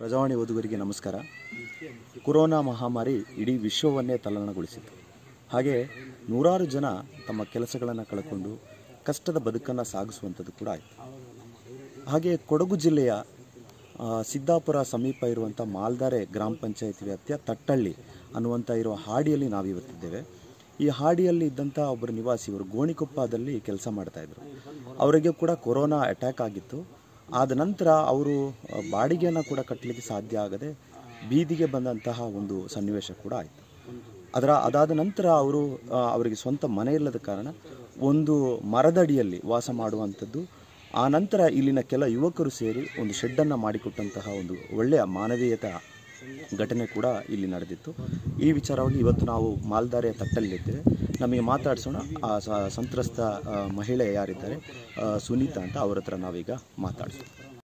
ಪ್ರಜಾವಾಣಿ ಓದುಗರಿಗೆ ನಮಸ್ಕಾರ ಕೊರೋನಾ ಮಹಾಮಾರಿ ಇಡೀ ವಿಶ್ವವನ್ನೇ ತಲ್ಲಣಗೊಳಿಸಿತು ಹಾಗೆ ನೂರಾರು ಜನ ತಮ್ಮ ಕೆಲಸಗಳನ್ನು ಕಳ್ಕೊಂಡು ಕಷ್ಟದ ಬದುಕನ್ನು ಸಾಗಿಸುವಂಥದ್ದು ಕೂಡ ಆಯಿತು ಹಾಗೆ ಕೊಡಗು ಜಿಲ್ಲೆಯ ಆ, ಸಿದ್ದಾಪುರ ಸಮೀಪ ಇರುವಂಥ ಮಾಲ್ದಾರೆ ಗ್ರಾಮ ಪಂಚಾಯತ್ ವ್ಯಾಪ್ತಿಯ ತಟ್ಟಳ್ಳಿ ಅನ್ನುವಂಥ ಇರುವ ಹಾಡಿಯಲ್ಲಿ ನಾವಿವತ್ತಿದ್ದೇವೆ ಈ ಹಾಡಿಯಲ್ಲಿ ಇದ್ದಂಥ ಒಬ್ಬರು ನಿವಾಸಿಯವರು ಗೋಣಿಕೊಪ್ಪದಲ್ಲಿ ಕೆಲಸ ಮಾಡ್ತಾಯಿದ್ರು ಅವರಿಗೆ ಕೂಡ ಕೊರೋನಾ ಅಟ್ಯಾಕ್ ಆಗಿತ್ತು ಆದ ನಂತರ ಅವರು ಆ, ಬಾಡಿಗೆಯನ್ನು ಕೂಡ ಕಟ್ಟಲಿಕ್ಕೆ ಸಾಧ್ಯ ಆಗದೆ ಬೀದಿಗೆ ಬಂದಂತಹ ಒಂದು ಸನ್ನಿವೇಶ ಕೂಡ ಆಯಿತು ಅದರ ಅದಾದ ನಂತರ ಅವರು ಆ, ಅವರಿಗೆ ಸ್ವಂತ ಮನೆ ಇಲ್ಲದ ಕಾರಣ ಒಂದು ಮರದಡಿಯಲ್ಲಿ ವಾಸ ಮಾಡುವಂಥದ್ದು ಆ ನಂತರ ಇಲ್ಲಿನ ಕೆಲ ಯುವಕರು ಸೇರಿ ಒಂದು ಶೆಡ್ಡನ್ನು ಮಾಡಿಕೊಟ್ಟಂತಹ ಒಂದು ಒಳ್ಳೆಯ ಮಾನವೀಯತ ಘಟನೆ ಕೂಡ ಇಲ್ಲಿ ನಡೆದಿತ್ತು ಈ ವಿಚಾರವಾಗಿ ಇವತ್ತು ನಾವು ಮಾಲ್ದಾರೆಯ ತಟ್ಟಲ್ಲಿದ್ದೇವೆ ನಮಗೆ ಮಾತಾಡಿಸೋಣ ಆ ಸ- ಸಂತ್ರಸ್ತ ಆ, ಮಹಿಳೆ ಯಾರಿದ್ದಾರೆ ಆ, ಸುನೀತಾ ಅಂತ ಅವ್ರ ಹತ್ರ ನಾವೀಗ ಮಾತಾಡ್ಸೋಣ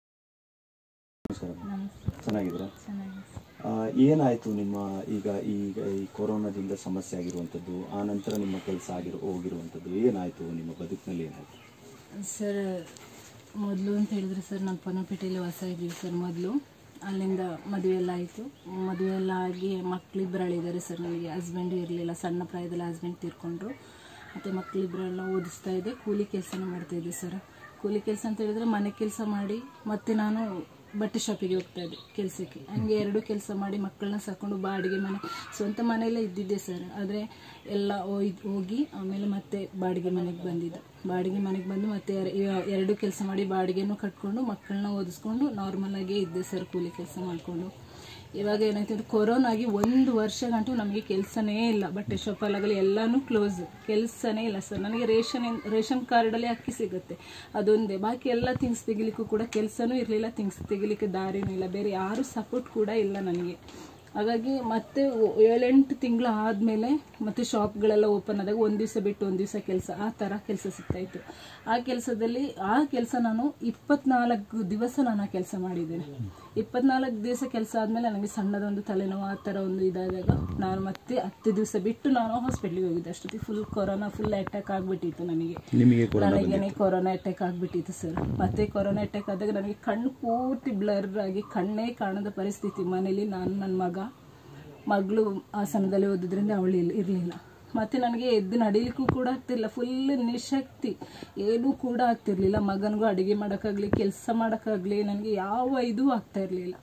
ಚೆನ್ನಾಗಿದ್ದೀರಾ ಆ, ಏನಾಯ್ತು ನಿಮ್ಮ ಈಗ ಈಗ ಈ ಕೊರೋನಾದಿಂದ ಸಮಸ್ಯೆ ಆಗಿರುವಂಥದ್ದು ಆ ನಂತರ ನಿಮ್ಮ ಕೆಲಸ ಆಗಿರೋ ಹೋಗಿರುವಂಥದ್ದು ಏನಾಯ್ತು ನಿಮ್ಮ ಬದುಕಿನಲ್ಲಿ ಏನಾಯ್ತು ಸರ್ ಮೊದಲು ಅಂತ ಹೇಳಿದ್ರೆ ಸರ್ ನಾನು ಪನಪೇಟೆಯಲ್ಲಿ ವಾಸ ಇದ್ದೀವಿ ಸರ್ ಮೊದಲು ಅಲ್ಲಿಂದ ಮದುವೆ ಎಲ್ಲ ಆಯಿತು ಮದುವೆ ಎಲ್ಲ ಆಗಿ ಮಕ್ಕಳಿಬ್ಬರಳಿದ್ದಾರೆ ಸರ್ ನನಗೆ ಹಸ್ಬೆಂಡ್ ಇರಲಿಲ್ಲ ಸಣ್ಣ ಪ್ರಾಯದಲ್ಲಿ ಹಸ್ಬೆಂಡ್ ತೀರ್ಕೊಂಡ್ರು ಮತ್ತು ಮಕ್ಕಳಿಬ್ಬರೆಲ್ಲ ಓದಿಸ್ತಾ ಇದ್ದೆ ಕೂಲಿ ಕೆಲಸನ ಮಾಡ್ತಾ ಇದ್ದೆ ಸರ್ ಕೂಲಿ ಕೆಲಸ ಅಂತ ಹೇಳಿದ್ರೆ ಮನೆ ಕೆಲಸ ಮಾಡಿ ಮತ್ತೆ ನಾನು ಬಟ್ಟೆ ಶಾಪಿಗೆ ಹೋಗ್ತಾ ಇದ್ದೆ ಕೆಲಸಕ್ಕೆ ಹಂಗೆ ಎರಡು ಕೆಲಸ ಮಾಡಿ ಮಕ್ಕಳನ್ನ ಸಾಕೊಂಡು ಬಾಡಿಗೆ ಮನೆ ಸ್ವಂತ ಮನೆಯಲ್ಲೇ ಇದ್ದಿದ್ದೆ ಸರ್ ಆದರೆ ಎಲ್ಲ ಹೋಯ್- ಹೋಗಿ ಆಮೇಲೆ ಮತ್ತೆ ಬಾಡಿಗೆ ಮನೆಗೆ ಬಂದಿದ್ದೆ ಬಾಡಿಗೆ ಮನೆಗೆ ಬಂದು ಮತ್ತೆ ಎರ- ಇವ- ಎರಡು ಕೆಲಸ ಮಾಡಿ ಬಾಡಿಗೆನೂ ಕಟ್ಕೊಂಡು ಮಕ್ಕಳನ್ನ ಓದಿಸ್ಕೊಂಡು ನಾರ್ಮಲ್ ಆಗೇ ಇದ್ದೆ ಸರ್ ಕೂಲಿ ಕೆಲಸ ಮಾಡಿಕೊಂಡು ಇವಾಗ ಏನಾಯ್ತು ಅಂದ್ರೆ ಕೊರೋನಾ ಆಗಿ ಒಂದು ವರ್ಷ ಗಂಟು ನಮಗೆ ಕೆಲಸನೇ ಇಲ್ಲ ಬಟ್ಟೆ ಶಾಪಲ್ಲಾಗಲಿ ಎಲ್ಲಾನು ಕ್ಲೋಸ್ ಕೆಲಸನೇ ಇಲ್ಲ ಸರ್ ನನಗೆ ರೇಷನ್ ರೇಷನ್ ಕಾರ್ಡಲ್ಲಿ ಅಕ್ಕಿ ಸಿಗುತ್ತೆ ಅದೊಂದೇ ಬಾಕಿ ಎಲ್ಲ ಥಿಂಗ್ಸ್ ತೆಗಿಲಿಕ್ಕೂ ಕೂಡ ಕೆಲಸನೂ ಇರಲಿಲ್ಲ ಥಿಂಗ್ಸ್ ತೆಗಿಲಿಕ್ಕೆ ದಾರಿನೂ ಇಲ್ಲ ಬೇರೆ ಯಾರು ಸಪೋರ್ಟ್ ಕೂಡ ಇಲ್ಲ ನನಗೆ ಹಾಗಾಗಿ ಮತ್ತೆ ಒ- ಏಳೆಂಟು ತಿಂಗಳು ಆದಮೇಲೆ ಮತ್ತೆ ಶಾಪ್ಗಳೆಲ್ಲ ಓಪನ್ ಆದಾಗ ಒಂದು ದಿವಸ ಬಿಟ್ಟು ಒಂದು ದಿವಸ ಕೆಲಸ ಆ ಥರ ಕೆಲಸ ಸಿಗ್ತಾಯಿತ್ತು ಆ ಕೆಲಸದಲ್ಲಿ ಆ ಕೆಲಸ ನಾನು ಇಪ್ಪತ್ನಾಲ್ಕು ದಿವಸ ನಾನು ಆ ಕೆಲಸ ಮಾಡಿದ್ದೇನೆ ಇಪ್ಪತ್ನಾಲ್ಕು ದಿವಸ ಕೆಲಸ ಆದಮೇಲೆ ನನಗೆ ಸಣ್ಣದೊಂದು ತಲೆನೋವು ಆ ಥರ ಒಂದು ಇದಾದಾಗ ನಾನು ಮತ್ತೆ ಹತ್ತು ದಿವಸ ಬಿಟ್ಟು ನಾನು ಹಾಸ್ಪಿಟ್ಲಿಗೆ ಹೋಗಿದ್ದೆ ಅಷ್ಟೊತ್ತಿಗೆ ಫುಲ್ ಕೊರೋನಾ ಫುಲ್ ಅಟ್ಯಾಕ್ ಆಗಿಬಿಟ್ಟಿತ್ತು ನನಗೆ ನಿಮಗೆ ಕೊರೋನಾ ನನಗೇನೆ ಕೊರೋನಾ ಅಟ್ಯಾಕ್ ಆಗಿಬಿಟ್ಟಿತ್ತು ಸರ್ ಮತ್ತೆ ಕೊರೋನಾ ಅಟ್ಯಾಕ್ ಆದಾಗ ನನಗೆ ಕಣ್ಣು ಪೂರ್ತಿ ಬ್ಲರ್ ಆಗಿ ಕಣ್ಣೇ ಕಾಣದ ಪರಿಸ್ಥಿತಿ ಮನೇಲಿ ನಾನು ನನ್ನ ಮಗ ಮಗಳು ಆಸನದಲ್ಲಿ ಓದಿದ್ರಿಂದ ಅವಳು ಇಲ್ಲಿ ಇರಲಿಲ್ಲ ಮತ್ತೆ ನನಗೆ ಎದ್ದು ನಡೀಲಿಕ್ಕೂ ಕೂಡ ಆಗ್ತಿರ್ಲಿಲ್ಲ ಫುಲ್ ನಿಶಕ್ತಿ ಏನೂ ಕೂಡ ಆಗ್ತಿರ್ಲಿಲ್ಲ ಮಗನಿಗೂ ಅಡುಗೆ ಮಾಡೋಕ್ಕಾಗಲಿ ಕೆಲಸ ಮಾಡೋಕ್ಕಾಗಲಿ ನನಗೆ ಯಾವ ಇದೂ ಆಗ್ತಾ ಇರಲಿಲ್ಲ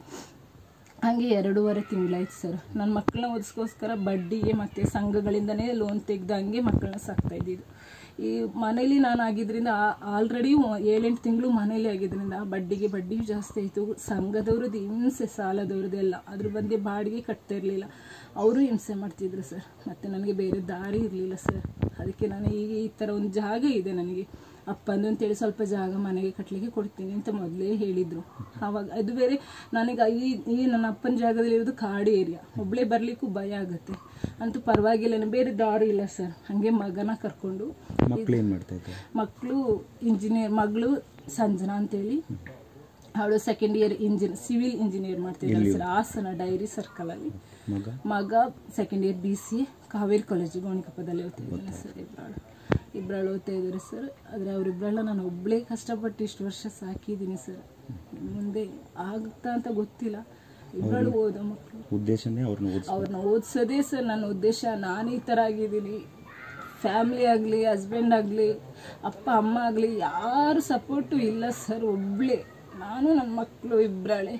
ಹಾಗೆ ಎರಡೂವರೆ ತಿಂಗಳಾಯ್ತು ಸರ್ ನನ್ನ ಮಕ್ಕಳನ್ನ ಓದಿಸ್ಕೋಸ್ಕರ ಬಡ್ಡಿಗೆ ಮತ್ತು ಸಂಘಗಳಿಂದನೇ ಲೋನ್ ತೆಗೆದು ಹಂಗೆ ಮಕ್ಕಳನ್ನ ಸಾಕ್ತಾ ಇದ್ದಿದ್ದು ಈ ಮನೇಲಿ ನಾನು ಆಗಿದ್ರಿಂದ ಆಲ್ರೆಡಿ ಏಳೆಂಟು ತಿಂಗಳು ಮನೇಲಿ ಆಗಿದ್ರಿಂದ ಬಡ್ಡಿಗೆ ಬಡ್ಡಿಯೂ ಜಾಸ್ತಿ ಆಯಿತು ಸಂಘದವ್ರದ್ದು ಹಿಂಸೆ ಸಾಲದವ್ರದ್ದು ಎಲ್ಲ ಅದ್ರ ಬಂದು ಬಾಡಿಗೆ ಕಟ್ತಾ ಇರಲಿಲ್ಲ ಅವರು ಹಿಂಸೆ ಮಾಡ್ತಿದ್ರು ಸರ್ ಮತ್ತು ನನಗೆ ಬೇರೆ ದಾರಿ ಇರಲಿಲ್ಲ ಸರ್ ಅದಕ್ಕೆ ನಾನು ಈಗ ಈ ಥರ ಒಂದು ಜಾಗ ಇದೆ ನನಗೆ ಅಪ್ಪಂದು ಅಂತೇಳಿ ಸ್ವಲ್ಪ ಜಾಗ ಮನೆಗೆ ಕಟ್ಟಲಿಕ್ಕೆ ಕೊಡ್ತೀನಿ ಅಂತ ಮೊದಲೇ ಹೇಳಿದರು ಆವಾಗ ಅದು ಬೇರೆ ನನಗೆ ಈ ಈ ನನ್ನ ಅಪ್ಪನ ಜಾಗದಲ್ಲಿ ಇರೋದು ಕಾಡು ಏರಿಯಾ ಒಬ್ಬಳೇ ಬರಲಿಕ್ಕೂ ಭಯ ಆಗುತ್ತೆ ಅಂತೂ ಪರವಾಗಿಲ್ಲ ಬೇರೆ ದಾರಿ ಇಲ್ಲ ಸರ್ ಹಾಗೆ ಮಗನ ಕರ್ಕೊಂಡು ಮಕ್ಕಳು ಏನು ಮಾಡ್ತಾ ಇದ್ದಾರೆ ಮಕ್ಕಳು ಇಂಜಿನಿಯರ್ ಮಗಳು ಸಂಜನಾ ಅಂತೇಳಿ ಅವಳು second year engine civil engineer ಮಾಡ್ತಿದ್ದಾಳೆ ಸರ್ ಹಾಸನ ಡೈರಿ ಸರ್ಕಲಲ್ಲಿ ಮಗ ಮಗ second year B C Kaveri college ಗೋಣಿಕೊಪ್ಪದಲ್ಲಿ ಓದ್ತಾ ಇದ್ದಾನೆ ಸರ್ ಇಬ್ಬರಾಳು ಇಬ್ಬರಾಳು ಓದ್ತಾ ಇದ್ದಾರೆ ಸರ್ ಆದರೆ ಅವರಿಬ್ಬರಲ್ಲ ನಾನು ಒಬ್ಬಳೇ ಕಷ್ಟಪಟ್ಟು ಇಷ್ಟು ವರ್ಷ ಸಾಕಿದ್ದೀನಿ ಸರ್ ಮುಂದೆ ಆಗುತ್ತಾ ಅಂತ ಗೊತ್ತಿಲ್ಲ ಇಬ್ಬರಾಳು ಓದೋ ಮಕ್ಕಳು ಉದ್ದೇಶನೇ ಅವ್ರನ್ನ ಓದಿಸ್ ಅವ್ರನ್ನ ಓದಿಸೋದೇ ಸರ್ ನನ್ನ ಉದ್ದೇಶ ನಾನು ಈ ಥರ ಆಗಿದ್ದೀನಿ ಫ್ಯಾಮ್ಲಿ ಆಗಲಿ ಹಸ್ಬೆಂಡ್ ಆಗಲಿ ಅಪ್ಪ ಅಮ್ಮ ಆಗಲಿ ಯಾರು ಸಪೋರ್ಟು ಇಲ್ಲ ಸರ್ ಒಬ್ಬಳೇ ನಾನು ನನ್ನ ಮಕ್ಕಳು ಇಬ್ಬರಾಳೆ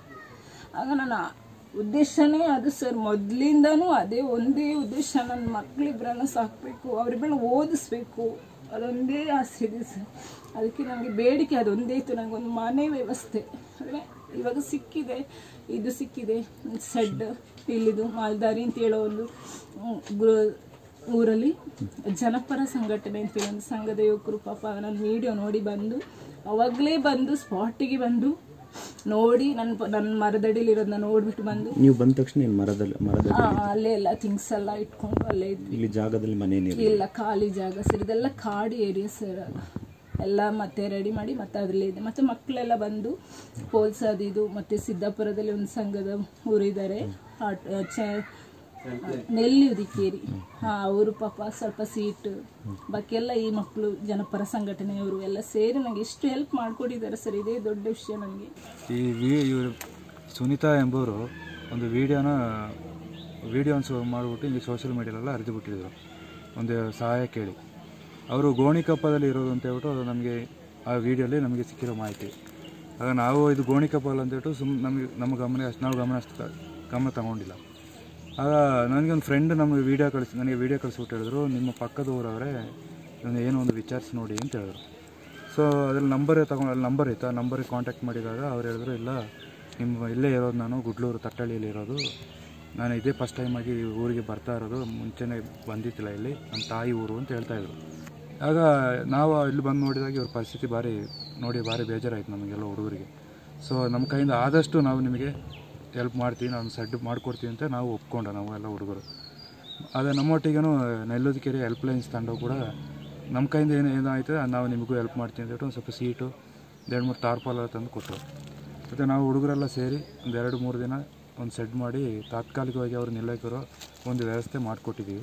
ಆಗ ನನ್ನ ಉದ್ದೇಶನೇ ಅದು ಸರ್ ಮೊದಲಿಂದನೂ ಅದೇ ಒಂದೇ ಉದ್ದೇಶ ನನ್ನ ಮಕ್ಕಳಿಬ್ಬರನ್ನ ಸಾಕಬೇಕು ಅವರಿಬ್ಬರನ್ನ ಓದಿಸ್ಬೇಕು ಅದೊಂದೇ ಆಸೆ ಇದೆ ಸರ್ ಅದಕ್ಕೆ ನನಗೆ ಬೇಡಿಕೆ ಅದೊಂದೇ ಇತ್ತು ನನಗೊಂದು ಮನೆ ವ್ಯವಸ್ಥೆ ಅಂದರೆ ಇವಾಗ ಸಿಕ್ಕಿದೆ ಇದು ಸಿಕ್ಕಿದೆ ಸೆಡ್ ಇಲ್ಲಿದು ಮಾಲ್ದಾರಿ ಅಂತ ಹೇಳೋ ಒಂದು ಹ್ಮ್, ಗೃ- ಊರಲ್ಲಿ ಜನಪರ ಸಂಘಟನೆ ಅಂತೇಳಿ ಒಂದು ಸಂಘದ ಯುವಕರು ಪಾಪ ನನ್ನ ವಿಡಿಯೋ ನೋಡಿ ಬಂದು ಅವಾಗಲೇ ಬಂದು ಸ್ಪಾಟಿಗೆ ಬಂದು ನೋಡಿ ನನ್ನ ನನ್ನ ಮರದಡಿಲಿರೋದನ್ನ ನೋಡ್ಬಿಟ್ಟು ಬಂದು ನೀವು ಬಂದ ತಕ್ಷಣ ಏನು ಮರದಲ್ಲಿ ಮರದಲ್ಲಿ ಆ, ಅಲ್ಲೇ ಎಲ್ಲ ಥಿಂಗ್ಸ್ ಎಲ್ಲ ಇಟ್ಕೊಂಡು ಅಲ್ಲೇ ಇದ್ವಿ ಇಲ್ಲಿ ಜಾಗದಲ್ಲಿ ಮನೇನಿಲ್ಲ ಇಲ್ಲ ಖಾಲಿ ಜಾಗ ಸರ್ ಇದೆಲ್ಲ ಕಾಡು ಏರಿಯಾ ಸರ್ ಎಲ್ಲ ಮತ್ತೆ ರೆಡಿ ಮಾಡಿ ಮತ್ತೆ ಅದರಲ್ಲೇ ಇದೆ ಮತ್ತೆ ಮಕ್ಕಳೆಲ್ಲ ಬಂದು ಪೋಲ್ಸ್ ಅದು ಇದು ಮತ್ತೆ ಸಿದ್ದಾಪುರದಲ್ಲಿ ಒಂದು ಸಂಘದ ಊರಿದ್ದಾರೆ ಆಟ್- ಚ- ನೆಲ್ಲಿ ಉದಿಕೇರಿ ಹಾಂ ಅವರು ಪಾಪ ಸ್ವಲ್ಪ ಸೀಟ್ ಬಾಕಿ ಎಲ್ಲ ಈ ಮಕ್ಕಳು ಜನಪರ ಸಂಘಟನೆಯವರು ಎಲ್ಲ ಸೇರಿ ನನಗೆ ಎಷ್ಟು ಹೆಲ್ಪ್ ಮಾಡಿಕೊಟ್ಟಿದ್ದಾರೆ ಸರ್ ಇದೇ ದೊಡ್ಡ ವಿಷಯ ನನಗೆ ಈ ವಿ ಇವರು ಸುನೀತಾ ಎಂಬುವರು ಒಂದು ವೀಡಿಯೋನ ವೀಡಿಯೋ ಮಾಡಿಬಿಟ್ಟು ಇಲ್ಲಿ ಸೋಷಿಯಲ್ ಮೀಡಿಯಾಲೆಲ್ಲ ಹರಿದು ಬಿಟ್ಟಿದ್ರು ಒಂದು ಸಹಾಯ ಕೇಳಿ ಅವರು ಗೋಣಿಕೊಪ್ಪದಲ್ಲಿ ಇರೋದು ಅಂತ ಹೇಳ್ಬಿಟ್ಟು ಅದು ನಮಗೆ ಆ ವಿಡಿಯೋಲಿ ನಮಗೆ ಸಿಕ್ಕಿರೋ ಮಾಹಿತಿ ಆಗ ನಾವು ಇದು ಗೋಣಿಕೊಪ್ಪಲ್ ಅಂತ ಹೇಳ್ಬಿಟ್ಟು ಸುಮ್ಮನೆ ನಮಗೆ ನಮ್ಮ ಗಮನ ಅಷ್ಟು ನಾವು ಗಮನ ಅಷ್ಟು ತ- ಗಮನ ತಗೊಂಡಿಲ್ಲ ಆಗ ನನಗೆ ಒಂದು ಫ್ರೆಂಡ್ ನಮಗೆ ವೀಡಿಯೋ ಕಳಿಸಿ ನನಗೆ ವೀಡಿಯೋ ಕಳಿಸ್ಬಿಟ್ಟು ಹೇಳಿದ್ರು ನಿಮ್ಮ ಪಕ್ಕದ ಊರವರೇ ಇದನ್ನ ಏನೋ ಒಂದು ವಿಚಾರಿಸಿ ನೋಡಿ ಅಂತ ಹೇಳಿದ್ರು ಸೊ ಅದ್ರಲ್ಲಿ ನಂಬರ್ ತಗೊಂಡು ಅಲ್ಲಿ ನಂಬರ್ ಇತ್ತು ಆ ನಂಬರಿಗೆ ಕಾಂಟ್ಯಾಕ್ಟ್ ಮಾಡಿದಾಗ ಅವ್ರು ಹೇಳಿದ್ರು ಇಲ್ಲ ನಿಮ್ಮ ಇಲ್ಲೇ ಇರೋದು ನಾನು ಗುಡ್ಲೂರು ತಟ್ಟಳ್ಳಿಯಲ್ಲಿ ಇರೋದು ನಾನು ಇದೇ ಫಸ್ಟ್ ಟೈಮ್ ಆಗಿ ಈ ಊರಿಗೆ ಬರ್ತಾ ಇರೋದು ಮುಂಚೆನೇ ಬಂದಿತ್ತಿಲ್ಲ ಇಲ್ಲಿ ನಮ್ಮ ತಾಯಿ ಊರು ಅಂತ ಹೇಳ್ತಾಯಿದ್ರು ಆಗ ನಾವು ಇಲ್ಲಿ ಬಂದು ನೋಡಿದಾಗ ಇವ್ರ ಪರಿಸ್ಥಿತಿ ಭಾರಿ ನೋಡಿ ಭಾರಿ ಬೇಜಾರಾಯಿತು ನಮಗೆಲ್ಲ ಹುಡುಗರಿಗೆ ಸೊ ನಮ್ಮ ಕೈಯಿಂದ ಆದಷ್ಟು ನಾವು ನಿಮಗೆ ಹೆಲ್ಪ್ ಮಾಡ್ತೀವಿ ನಾನು ಸೆಡ್ ಮಾಡಿಕೊಡ್ತೀವಿ ಅಂತ ನಾವು ಒಪ್ಕೊಂಡು ನಾವು ಎಲ್ಲ ಹುಡುಗರು ಅದೇ ನಮ್ಮೊಟ್ಟಿಗೂ ನೆಲ್ಲೂದಿಕೆರೆ ಹೆಲ್ಪ್ ಲೈನ್ಸ್ ತಂಡ ಕೂಡ ನಮ್ಮ ಕೈಯಿಂದ ಏನು ಏನಾಯ್ತು ನಾವು ನಿಮಗೂ ಹೆಲ್ಪ್ ಮಾಡ್ತೀವಿ ಅಂತ ಹೇಳ್ಬಿಟ್ಟು ಒಂದು ಸ್ವಲ್ಪ ಸೀಟು ಎರಡು ಮೂರು ಟಾರ್ಪಾಲ್ ಎಲ್ಲ ತಂದು ಕೊಟ್ಟರು ಮತ್ತು ನಾವು ಹುಡುಗರೆಲ್ಲ ಸೇರಿ ಒಂದು ಎರಡು ಮೂರು ದಿನ ಒಂದು ಸೆಡ್ ಮಾಡಿ ತಾತ್ಕಾಲಿಕವಾಗಿ ಅವ್ರು ನಿಲ್ಲಕ್ಕಿರೋ ಒಂದು ವ್ಯವಸ್ಥೆ ಮಾಡಿಕೊಟ್ಟಿದ್ದೀವಿ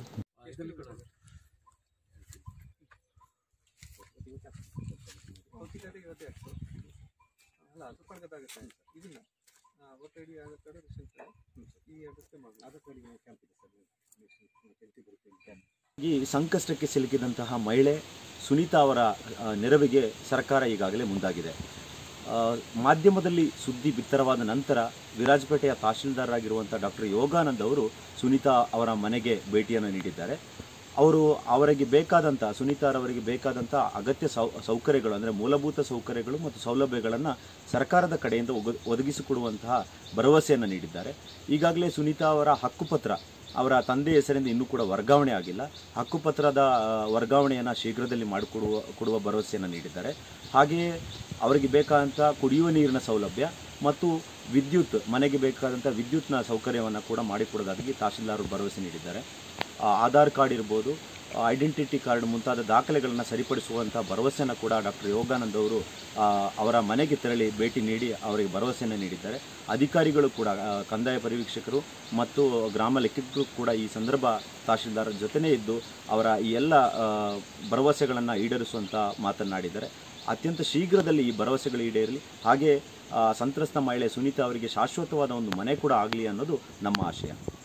ಈ ಸಂಕಷ್ಟಕ್ಕೆ ಸಿಲುಕಿದಂತಹ ಮಹಿಳೆ ಸುನೀತಾ ಅವರ ಆ, ನೆರವಿಗೆ ಸರ್ಕಾರ ಈಗಾಗಲೇ ಮುಂದಾಗಿದೆ ಆ, ಮಾಧ್ಯಮದಲ್ಲಿ ಸುದ್ದಿ ಬಿತ್ತರವಾದ ನಂತರ ವಿರಾಜಪೇಟೆಯ ತಹಶೀಲ್ದಾರರಾಗಿರುವಂಥ ಡಾಕ್ಟರ್ ಯೋಗಾನಂದ್ ಅವರು ಸುನೀತಾ ಅವರ ಮನೆಗೆ ಭೇಟಿಯನ್ನು ನೀಡಿದ್ದಾರೆ ಅವರು ಅವರಿಗೆ ಬೇಕಾದಂಥ ಸುನೀತಾರವರಿಗೆ ಬೇಕಾದಂಥ ಅಗತ್ಯ ಸೌ ಸೌಕರ್ಯಗಳು ಅಂದರೆ ಮೂಲಭೂತ ಸೌಕರ್ಯಗಳು ಮತ್ತು ಸೌಲಭ್ಯಗಳನ್ನು ಸರ್ಕಾರದ ಕಡೆಯಿಂದ ಒಗ ಒದಗಿಸಿಕೊಡುವಂತಹ ಭರವಸೆಯನ್ನು ನೀಡಿದ್ದಾರೆ ಈಗಾಗಲೇ ಸುನೀತಾ ಅವರ ಹಕ್ಕುಪತ್ರ ಅವರ ತಂದೆ ಹೆಸರಿಂದ ಇನ್ನೂ ಕೂಡ ವರ್ಗಾವಣೆ ಆಗಿಲ್ಲ ಹಕ್ಕುಪತ್ರದ ಆ, ವರ್ಗಾವಣೆಯನ್ನು ಶೀಘ್ರದಲ್ಲಿ ಮಾಡಿಕೊಡುವ ಕೊಡುವ ಭರವಸೆಯನ್ನು ನೀಡಿದ್ದಾರೆ ಹಾಗೆಯೇ ಅವರಿಗೆ ಬೇಕಾದಂಥ ಕುಡಿಯುವ ನೀರಿನ ಸೌಲಭ್ಯ ಮತ್ತು ವಿದ್ಯುತ್ ಮನೆಗೆ ಬೇಕಾದಂಥ ವಿದ್ಯುತ್ನ ಸೌಕರ್ಯವನ್ನು ಕೂಡ ಮಾಡಿಕೊಡೋದಾಗಿ ತಹಶೀಲ್ದಾರರು ಭರವಸೆ ನೀಡಿದ್ದಾರೆ ಆ, ಆಧಾರ್ ಕಾರ್ಡ್ ಇರ್ಬೋದು ಐಡೆಂಟಿಟಿ ಕಾರ್ಡ್ ಮುಂತಾದ ದಾಖಲೆಗಳನ್ನು ಸರಿಪಡಿಸುವಂಥ ಭರವಸೆಯನ್ನು ಕೂಡ ಡಾಕ್ಟರ್ ಯೋಗಾನಂದ್ ಅವರು ಆ, ಅವರ ಮನೆಗೆ ತೆರಳಿ ಭೇಟಿ ನೀಡಿ ಅವರಿಗೆ ಭರವಸೆಯನ್ನು ನೀಡಿದ್ದಾರೆ ಅಧಿಕಾರಿಗಳು ಕೂಡ ಆ, ಕಂದಾಯ ಪರಿವೀಕ್ಷಕರು ಮತ್ತು ಗ್ರಾಮ ಲೆಕ್ಕಿಗರು ಕೂಡ ಈ ಸಂದರ್ಭ ತಹಶೀಲ್ದಾರ್ ಜೊತೆನೇ ಇದ್ದು ಅವರ ಈ ಎಲ್ಲ ಆ, ಭರವಸೆಗಳನ್ನು ಈಡೇರಿಸುವಂಥ ಮಾತನಾಡಿದ್ದಾರೆ ಅತ್ಯಂತ ಶೀಘ್ರದಲ್ಲಿ ಈ ಭರವಸೆಗಳು ಈಡೇರಲಿ ಹಾಗೆ ಆ, ಸಂತ್ರಸ್ತ ಮಹಿಳೆ ಸುನೀತಾ ಅವರಿಗೆ ಶಾಶ್ವತವಾದ ಒಂದು ಮನೆ ಕೂಡ ಆಗಲಿ ಅನ್ನೋದು ನಮ್ಮ ಆಶಯ